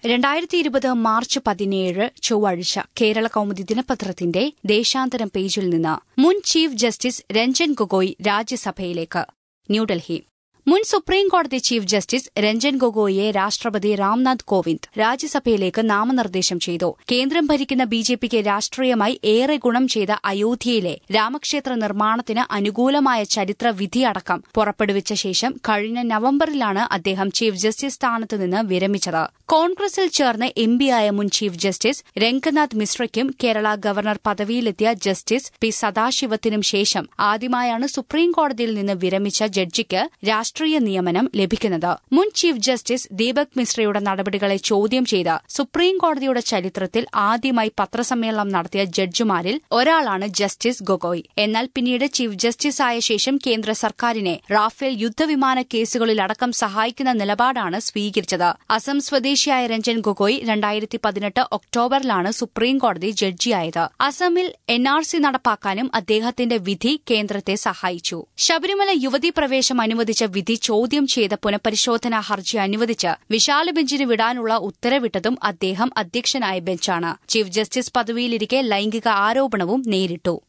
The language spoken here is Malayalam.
രണ്ടായിരത്തി ഇരുപത് മാർച്ച് പതിനേഴ് ചൊവ്വാഴ്ച കേരള കൌമുദി ദിനപത്രത്തിന്റെ ദേശാന്തരം പേജിൽ നിന്ന് മുൻ ചീഫ് ജസ്റ്റിസ് രഞ്ജൻ ഗൊഗോയ് രാജ്യസഭയിലേക്ക് ന്യൂഡൽഹി മുൻ സുപ്രീം കോടതി ചീഫ് ജസ്റ്റിസ് രഞ്ജൻ ഗൊഗോയിയെ രാഷ്ട്രപതി രാംനാഥ് കോവിന്ദ് രാജ്യസഭയിലേക്ക് നാമനിർദ്ദേശം ചെയ്തു കേന്ദ്രം ഭരിക്കുന്ന ബിജെപിക്ക് രാഷ്ട്രീയമായി ഏറെ ഗുണം ചെയ്ത അയോധ്യയിലെ രാമക്ഷേത്ര നിർമ്മാണത്തിന് അനുകൂലമായ ചരിത്ര വിധിയടക്കം പുറപ്പെടുവിച്ച ശേഷം കഴിഞ്ഞ നവംബറിലാണ് അദ്ദേഹം ചീഫ് ജസ്റ്റിസ് സ്ഥാനത്ത് നിന്ന് വിരമിച്ചത് കോൺഗ്രസിൽ ചേർന്ന് എംപിയായ മുൻ ചീഫ് ജസ്റ്റിസ് രംഗനാഥ് മിശ്രയ്ക്കും കേരള ഗവർണർ പദവിയിലെത്തിയ ജസ്റ്റിസ് പി സദാശിവത്തിനും ശേഷം ആദ്യമായാണ് സുപ്രീം കോടതിയിൽ നിന്ന് വിരമിച്ച ജഡ്ജിക്ക് രാഷ്ട്രീയ നിയമനം ലഭിക്കുന്നത് മുൻ ചീഫ് ജസ്റ്റിസ് ദീപക് മിശ്രയുടെ നടപടികളെ ചോദ്യം ചെയ്ത് സുപ്രീം കോടതിയുടെ ചരിത്രത്തിൽ ആദ്യമായി പത്രസമ്മേളനം നടത്തിയ ജഡ്ജിമാരിൽ ഒരാളാണ് ജസ്റ്റിസ് ഗൊഗോയ് എന്നാൽ പിന്നീട് ചീഫ് ജസ്റ്റിസ് ആയ ശേഷം കേന്ദ്ര സർക്കാരിനെ റാഫേൽ യുദ്ധവിമാന കേസുകളിലടക്കം സഹായിക്കുന്ന നിലപാടാണ് സ്വീകരിച്ചത് അസം സ്വദേശിയായ രഞ്ജൻ ഗൊഗോയ് രണ്ടായിരത്തി പതിനെട്ട് ഒക്ടോബറിലാണ് സുപ്രീം കോടതി ജഡ്ജിയായത് അസമിൽ എൻ ആർ സി നടപ്പാക്കാനും അദ്ദേഹത്തിന്റെ വിധി കേന്ദ്രത്തെ സഹായിച്ചു ശബരിമല യുവതീ പ്രവേശം അനുവദിച്ച വിധി ചോദ്യം ചെയ്ത പുനഃപരിശോധനാ ഹർജി അനുവദിച്ച് വിശാല ബെഞ്ചിന് വിടാനുള്ള ഉത്തരവിട്ടതും അദ്ദേഹം അധ്യക്ഷനായ ബെഞ്ചാണ് ചീഫ് ജസ്റ്റിസ് പദവിയിലിരിക്കെ ലൈംഗിക ആരോപണവും നേരിട്ടു